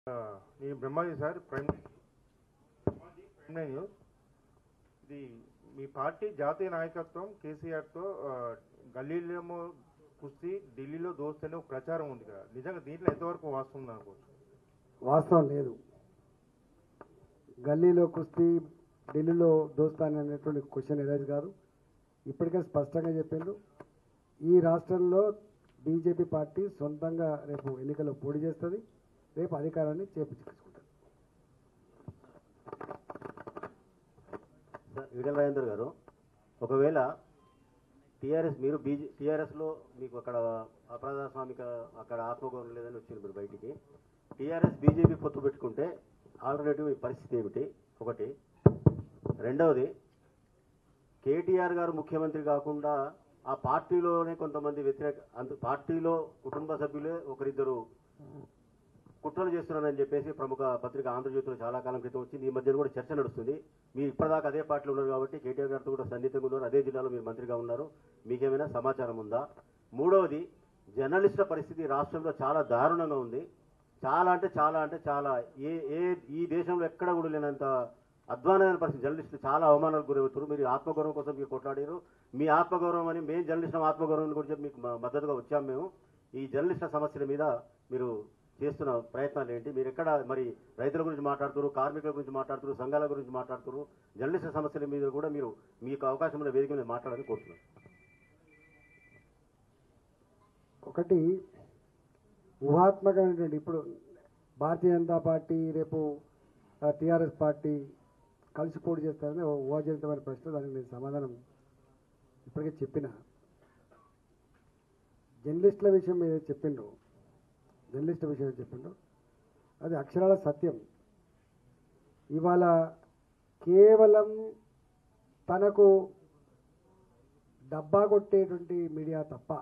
నేను Brahmaji sir prime prime nine news ఇది మీ పార్టీ జాతీయ నాయకత్వం కేసీఆర్తో ఆ, గల్లీలో కుస్తీ ఢిల్లీలో దోస్త్ అనే ఒక ప్రచారం ఉంది కదా నిజంగా దీంట్లో ఎంతవరకు వాస్తవం అనుకోవచ్చు వాస్తవం లేదు గల్లీలో కుస్తీ ఢిల్లీలో దోస్తాని అనేటువంటి క్వశ్చన్ ఎరైజ్ కాదు ఇప్పటికే స్పష్టంగా చెప్పిండ్రు ఈ రాష్ట్రంలో బీజేపీ పార్టీ సొంతంగా రేపు ఎన్నికల్లో పోటీ చేస్తుంది రేపు అధికారాన్ని చేపించుకుంటుంది సార్ ఈటల రాజేందర్ గారు ఒకవేళ టీఆర్ఎస్ మీరు బీజే టీఆర్ఎస్లో మీకు అక్కడ అప్రజాస్వామిక అక్కడ ఆత్మగౌరవం లేదని వచ్చింది మీరు బయటికి టీఆర్ఎస్ బీజేపీ పొత్తు పెట్టుకుంటే ఆల్టర్నేటివ్ మీ పరిస్థితి ఏమిటి ఒకటి రెండవది కేటీఆర్ గారు ముఖ్యమంత్రి కాకుండా ఆ పార్టీలోనే కొంతమంది వ్యతిరేక అంత పార్టీలో కుటుంబ సభ్యులే ఒకరిద్దరు కుట్రలు చేస్తున్నారని చెప్పేసి ప్రముఖ పత్రిక ఆంధ్రజ్యోతిలో చాలా కాలం క్రితం వచ్చింది ఈ మధ్యన కూడా చర్చ నడుస్తుంది మీరు ఇప్పటిదాకా అదే పార్టీలో ఉన్నారు కాబట్టి కేటీఆర్ గారితో కూడా సన్నిహితంగా ఉన్నారు అదే జిల్లాలో మీరు మంత్రిగా ఉన్నారు మీకేమైనా సమాచారం ఉందా మూడవది జర్నలిస్టుల పరిస్థితి రాష్ట్రంలో చాలా దారుణంగా ఉంది చాలా అంటే చాలా అంటే చాలా ఏ ఏ ఈ దేశంలో ఎక్కడ కూడా లేనంత అధ్వానమైన పరిస్థితి జర్నలిస్టులు చాలా అవమానాలకు గురవుతారు మీరు ఆత్మగౌరవం కోసం మీరు కొట్లాడారు మీ ఆత్మగౌరవం అని మేము జర్నలిస్టుల ఆత్మగౌరవం గురించి మీకు మ- మద్దతుగా వచ్చాము మేము ఈ జర్నలిస్టుల సమస్యల మీద మీరు చేస్తున్న ప్రయత్నాలు ఏంటి మీరు ఎక్కడ మరి రైతుల గురించి మాట్లాడుతున్నారు కార్మికుల గురించి మాట్లాడుతున్నారు సంఘాల గురించి మాట్లాడుతున్నారు జర్నలిస్టుల సమస్యల మీద కూడా మీరు మీకు అవకాశం ఉన్న వేదిక మీద మాట్లాడాలని కోరుతున్నాను ఒకటి ఊహాత్మకమైనటువంటి ఇప్పుడు భారతీయ జనతా పార్టీ రేపు టీఆర్ఎస్ పార్టీ కలిసి పోటీ చేస్తారని ఓ ఊహాజనితమైన ప్రశ్న దానికి నేను సమాధానం ఇప్పటికే చెప్పిన జర్నలిస్టుల విషయం మీద చెప్పిండ్రు జర్నలిస్టుల విషయం చెప్పిండ్రు అది అక్షరాల సత్యం ఇవాళ కేవలం తనకు డబ్బా కొట్టేటువంటి మీడియా తప్ప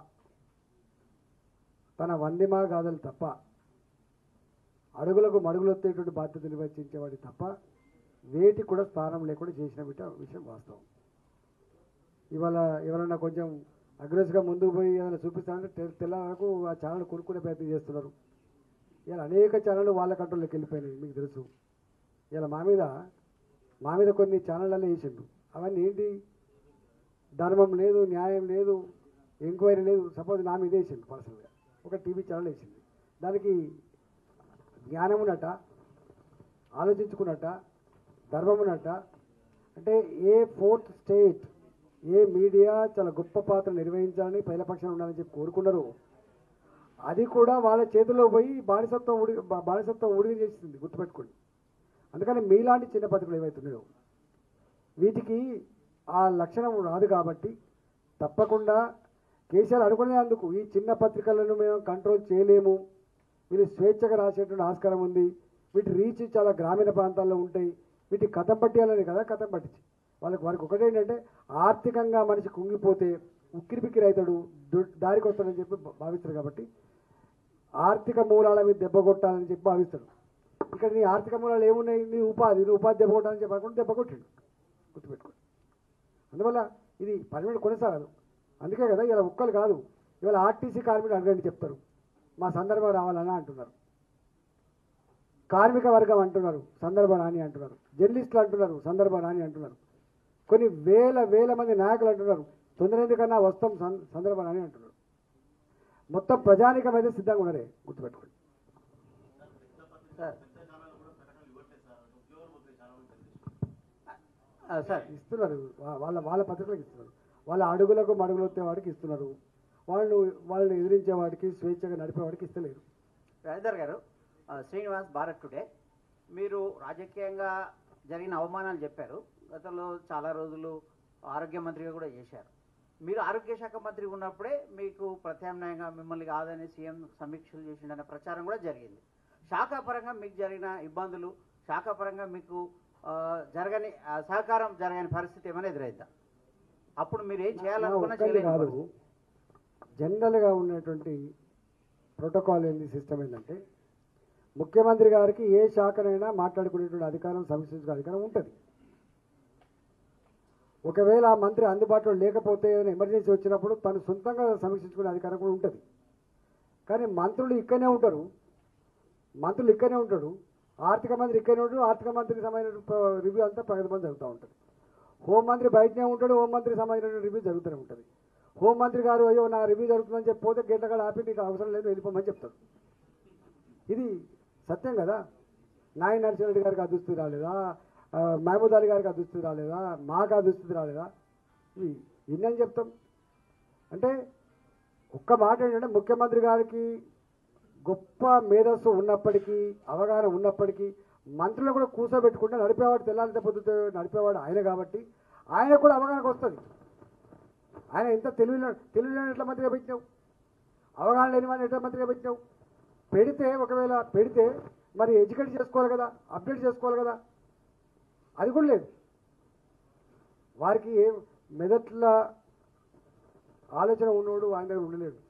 తన వందిమా గాథలు తప్ప అడుగులకు మడుగులొత్తేటువంటి బాధ్యత నిర్వహించేవాడి తప్ప వేటి కూడా స్థానం లేకుండా చేసిన విట విషయం వాస్తవం ఇవాళ ఎవరైనా కొంచెం అగ్రెసివ్గా ముందుకు పోయి ఏదైనా చూపిస్తానంటే తె- తెల్లారకు ఆ ఛానల్ కొనుక్కునే ప్రయత్నం చేస్తున్నారు ఇలా అనేక ఛానళ్ళు వాళ్ళ కంట్రోల్లోకి వెళ్ళిపోయినాయి మీకు తెలుసు ఇలా మా మీద మా మీద కొన్ని ఛానళ్ళల్లో వేసిండు అవన్నీ ఏంటి ధర్మం లేదు న్యాయం లేదు ఎంక్వైరీ లేదు సపోజ్ నా మీద వేసిండు పర్సనల్గా ఒక టీవీ ఛానల్ వేసింది దానికి జ్ఞానం ఉన్నట ఆలోచించుకున్నట్ట ధర్మం ఉన్నట్ట అంటే a fourth state a media చాలా గొప్ప పాత్ర నిర్వహించాలని ప్రజలపక్షాన్ని ఉండాలని చెప్పి కోరుకున్నారు అది కూడా వాళ్ళ చేతిలో పోయి బానిసత్వం ఉడి బా- బానిసత్వం ఉడిగి చేసింది గుర్తుపెట్టుకోండి అందుకని మీలాంటి చిన్న పత్రికలు ఏవైతున్నాయో వీటికి ఆ లక్షణం రాదు కాబట్టి తప్పకుండా కేసీఆర్ అనుకునేందుకు ఈ చిన్న పత్రికలను మేము కంట్రోల్ చేయలేము వీళ్ళు స్వేచ్ఛగా రాసేటువంటి ఆస్కారం ఉంది వీటి రీచ్ చాలా గ్రామీణ ప్రాంతాల్లో ఉంటాయి వీటి కథం పట్టేయాలని కదా కథం పట్టించి వాళ్ళకి వారికి ఒకటేంటంటే ఆర్థికంగా మనిషి కుంగిపోతే ఉక్కిరి బిక్కిరి అవుతాడు దు- దారికి వస్తాడని చెప్పి భా- భావిస్తారు కాబట్టి ఆర్థిక మూలాల మీద దెబ్బ కొట్టాలని చెప్పి భావిస్తాడు ఇక్కడ నీ ఆర్థిక మూలాలు ఏమున్నాయి నీ ఉపాధి నీ ఉపాధి దెబ్బ కొట్టాలని చెప్పి అనుకుంటే దెబ్బ కొట్టిండు గుర్తుపెట్టుకోండి అందువల్ల ఇది పర్మనెంట్ కొనసాగదు అందుకే కదా ఇలా ఒక్కలు కాదు ఇవాళ ఆర్టీసీ కార్మికులు అడగండి చెప్తారు మా సందర్భం రావాలని అంటున్నారు కార్మిక వర్గం అంటున్నారు సందర్భం రాని అంటున్నారు జర్నలిస్టులు అంటున్నారు సందర్భం రాని అంటున్నారు కొన్ని వేల వేల మంది నాయకులు అంటున్నారు తొందర ఎందుకన్నా వస్తాం సం- సందర్భం రాని అంటున్నారు మొత్తం ప్రజానికం అయితే సిద్ధంగా ఉన్నారే గుర్తుపెట్టుకోండి సార్ ఇస్తున్నారు వా- వాళ్ళ వాళ్ళ పత్రికలకు ఇస్తున్నారు వాళ్ళ అడుగులకు మడుగులు వచ్చే వాడికి ఇస్తున్నారు వాళ్ళు వాళ్ళని ఎదిరించే వాడికి స్వేచ్ఛగా నడిపే వాడికి ఇస్తలేరు రాజేందర్ గారు ఆ, శ్రీనివాస్ భారత్ టుడే మీరు రాజకీయంగా జరిగిన అవమానాలు చెప్పారు గతంలో చాలా రోజులు ఆరోగ్య మంత్రిగా కూడా చేశారు మీరు ఆరోగ్య శాఖ మంత్రి ఉన్నప్పుడే మీకు ప్రత్యామ్నాయంగా మిమ్మల్ని కాదని సీఎం సమీక్షలు చేసిండనే ప్రచారం కూడా జరిగింది శాఖాపరంగా మీకు జరిగిన ఇబ్బందులు శాఖాపరంగా మీకు ఆ, జరగని ఆ, సహకారం జరగని పరిస్థితి ఏమైనా ఎదురైద్దా అప్పుడు మీరు ఏం చేయాలనుకున్నా ఒక్కటి చేయలేని కాదు పరిస్థితి. జనరల్గా ఉన్నటువంటి ప్రోటోకాల్ ఏంది సిస్టమ్ ఏంటంటే ముఖ్యమంత్రి గారికి ఏ శాఖనైనా మాట్లాడుకునేటువంటి అధికారం సమీక్షించుకునే అధికారం ఉంటుంది ఒకవేళ ఆ మంత్రి అందుబాటులో లేకపోతే ఏదైనా ఎమర్జెన్సీ వచ్చినప్పుడు తను సొంతంగా సమీక్షించుకునే అధికారం కూడా ఉంటుంది కానీ మంత్రులు ఇక్కడనే ఉంటారు మంత్రులు ఇక్కడనే ఉంటాడు ఆర్థిక మంత్రి ఇక్కడనే ఉంటాడు ఆర్థిక మంత్రికి సంబంధించిన రివ్యూ అంతా పది మంది జరుగుతూ ఉంటుంది హోంమంత్రి బయటనే ఉంటాడు హోంమంత్రికి సంబంధించిన రివ్యూ జరుగుతూనే ఉంటుంది హోంమంత్రి గారు అయ్యో నా రివ్యూ జరుగుతుందని చెప్పి పోతే గేట్ల కాడ ఆపి నీకు అవసరం లేదు వెళ్ళిపోమని చెప్తాడు ఇది సత్యం కదా నాయన నరసింహరెడ్డి గారికి ఆ దుస్థితి రాలేదా ఆ, మహమూద్ అలీ గారికి ఆ దుస్థితి రాలేదా మాకు ఆ దుస్థితి రాలేదా ఇవి ఇన్నని చెప్తాం అంటే ఒక్క మాట ఏంటంటే ముఖ్యమంత్రి గారికి గొప్ప మేధస్సు ఉన్నప్పటికీ అవగాహన ఉన్నప్పటికీ మంత్రులు కూడా కూర్చోబెట్టుకుంటే నడిపేవాడు తెల్లారితే పొద్దుతో నడిపేవాడు ఆయన కాబట్టి ఆయన కూడా అవగాహనకు వస్తుంది ఆయన ఎంత తెలివి తెలివి ఎట్లా మంత్రిగా పెట్టినావు అవగాహన లేని వాడిని ఎట్లా మంత్రిగా పెట్టినావు పెడితే ఒకవేళ పెడితే మరి ఎడ్యుకేట్ చేసుకోవాలి కదా అప్డేట్ చేసుకోవాలి కదా అది కూడా లేదు వారికి ఏ మెదట్ల ఆలోచన ఉన్నోడు ఆయన దగ్గర ఉండలేడు